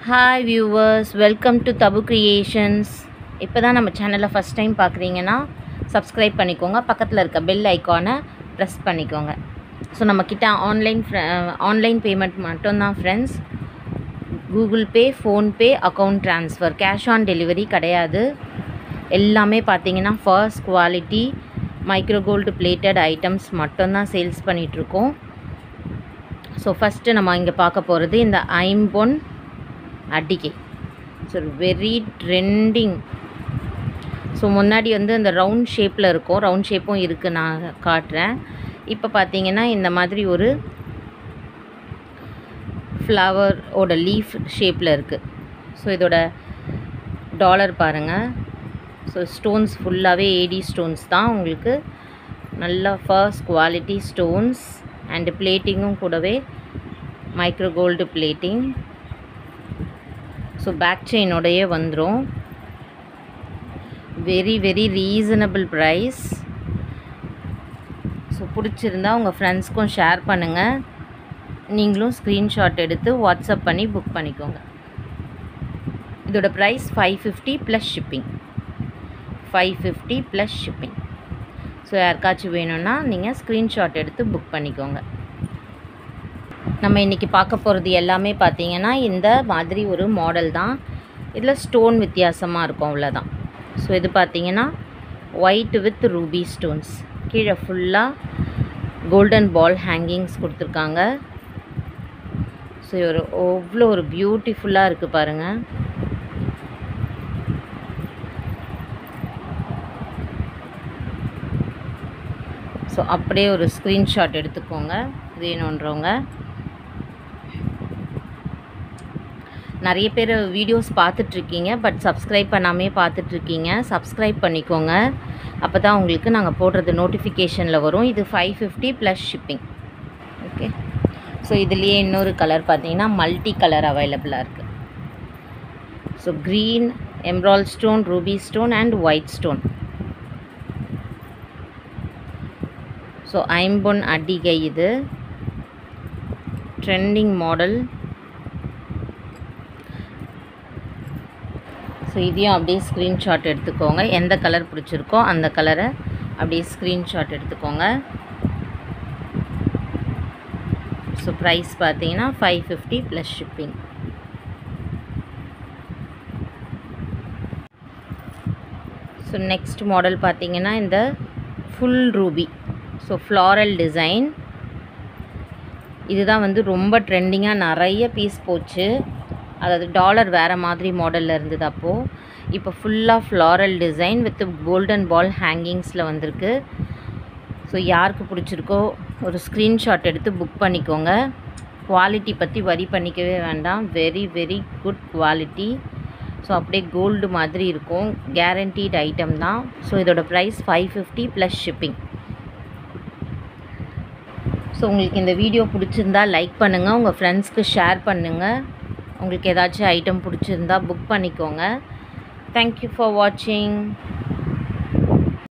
hi viewers welcome to Tabu creations இப்போ தான் நம்ம சேனலை ஃபஸ்ட் டைம் பார்க்குறீங்கன்னா சப்ஸ்கிரைப் பண்ணிக்கோங்க பக்கத்தில் இருக்க பெல் ஐக்கானை ப்ரெஸ் பண்ணிக்கோங்க ஸோ நம்மக்கிட்ட ஆன்லைன் ஆன்லைன் பேமெண்ட் மட்டும்தான் friends Google pay PhonePe account transfer cash on delivery கிடையாது எல்லாமே பார்த்தீங்கன்னா first quality micro gold plated items மட்டும்தான் சேல்ஸ் பண்ணிகிட்ருக்கோம் ஸோ ஃபஸ்ட்டு நம்ம இங்கே பார்க்க போகிறது இந்த ஐம்பொன் அடிகை ஸோ வெரி ட்ரெண்டிங் ஸோ முன்னாடி வந்து அந்த ரவுண்ட் ஷேப்பில் இருக்கும் ரவுண்ட் ஷேப்பும் இருக்குது நான் காட்டுறேன் இப்போ பார்த்தீங்கன்னா இந்த மாதிரி ஒரு ஃப்ளவரோட லீஃப் ஷேப்பில் இருக்குது ஸோ இதோட டாலர் பாருங்கள் ஸோ ஸ்டோன்ஸ் ஃபுல்லாகவே ஏடி ஸ்டோன்ஸ் தான் உங்களுக்கு நல்லா ஃபர்ஸ்ட் குவாலிட்டி ஸ்டோன்ஸ் அண்டு பிளேட்டிங்கும் கூடவே micro gold plating so back செயினோடையே வந்துடும் very very reasonable price so பிடிச்சிருந்தா உங்கள் ஃப்ரெண்ட்ஸ்க்கும் ஷேர் பண்ணுங்கள் நீங்களும் ஸ்க்ரீன்ஷாட் எடுத்து வாட்ஸ்அப் பண்ணி புக் பண்ணிக்கோங்க இதோட price five fifty plus shipping five fifty plus shipping so யாருக்காச்சும் வேணும்னா நீங்கள் ஸ்க்ரீன்ஷாட் எடுத்து புக் பண்ணிக்கோங்க நம்ம இன்றைக்கி பார்க்க போகிறது எல்லாமே பார்த்தீங்கன்னா இந்த மாதிரி ஒரு மாடல் தான் இதில் ஸ்டோன் வித்தியாசமாக இருக்கும் அவ்வளோதான் ஸோ இது பார்த்தீங்கன்னா ஒயிட் வித் ரூபி ஸ்டோன்ஸ் கீழே ஃபுல்லாக கோல்டன் பால் ஹேங்கிங்ஸ் கொடுத்துருக்காங்க ஸோ ஒரு எவ்வளோ ஒரு பியூட்டிஃபுல்லாக இருக்குது பாருங்கள் ஸோ அப்படியே ஒரு ஸ்க்ரீன்ஷாட் எடுத்துக்கோங்க வேணுன்றவங்க நிறைய பேர் வீடியோஸ் பார்த்துட்ருக்கீங்க பட் சப்ஸ்கிரைப் பண்ணாமே பார்த்துட்ருக்கீங்க சப்ஸ்கிரைப் பண்ணிக்கோங்க அப்போ தான் உங்களுக்கு நாங்கள் போடுறது நோட்டிஃபிகேஷனில் வரும் இது five fifty plus shipping okay so இதுலேயே இன்னொரு கலர் பார்த்தீங்கன்னா மல்டி கலர் அவைலபிளாக இருக்குது so green emerald stone ruby stone and white stone so ஐம்பொன் அடிகை இது ட்ரெண்டிங் மாடல் ஸோ இதையும் அப்படியே ஸ்க்ரீன்ஷாட் எடுத்துக்கோங்க எந்த கலர் பிடிச்சிருக்கோ அந்த கலரை அப்படியே ஸ்க்ரீன்ஷாட் எடுத்துக்கோங்க ஸோ ப்ரைஸ் பார்த்தீங்கன்னா five fifty plus shipping so next model பார்த்தீங்கன்னா இந்த full ruby so floral design இதுதான் வந்து ரொம்ப ட்ரெண்டிங்காக நிறைய பீஸ் போச்சு அதாவது டாலர் வேறு மாதிரி மாடலில் இருந்தது அப்போது இப்போ ஃபுல்லாக floral design with golden ball ஹேங்கிங்ஸில் வந்திருக்கு ஸோ யாருக்கு பிடிச்சிருக்கோ ஒரு ஸ்க்ரீன்ஷாட் எடுத்து புக் பண்ணிக்கோங்க குவாலிட்டி பற்றி வரி பண்ணிக்கவே வேண்டாம் very very good quality so அப்படியே கோல்டு மாதிரி இருக்கும் கேரண்டீட் ஐட்டம் தான் ஸோ இதோட price five fifty plus shipping so உங்களுக்கு இந்த வீடியோ பிடிச்சிருந்தா லைக் பண்ணுங்கள் உங்கள் ஃப்ரெண்ட்ஸ்க்கு ஷேர் பண்ணுங்கள் உங்களுக்கு ஏதாச்சும் ஐட்டம் பிடிச்சிருந்தா புக் பண்ணிக்கோங்க தேங்க்யூ ஃபார் வாட்சிங்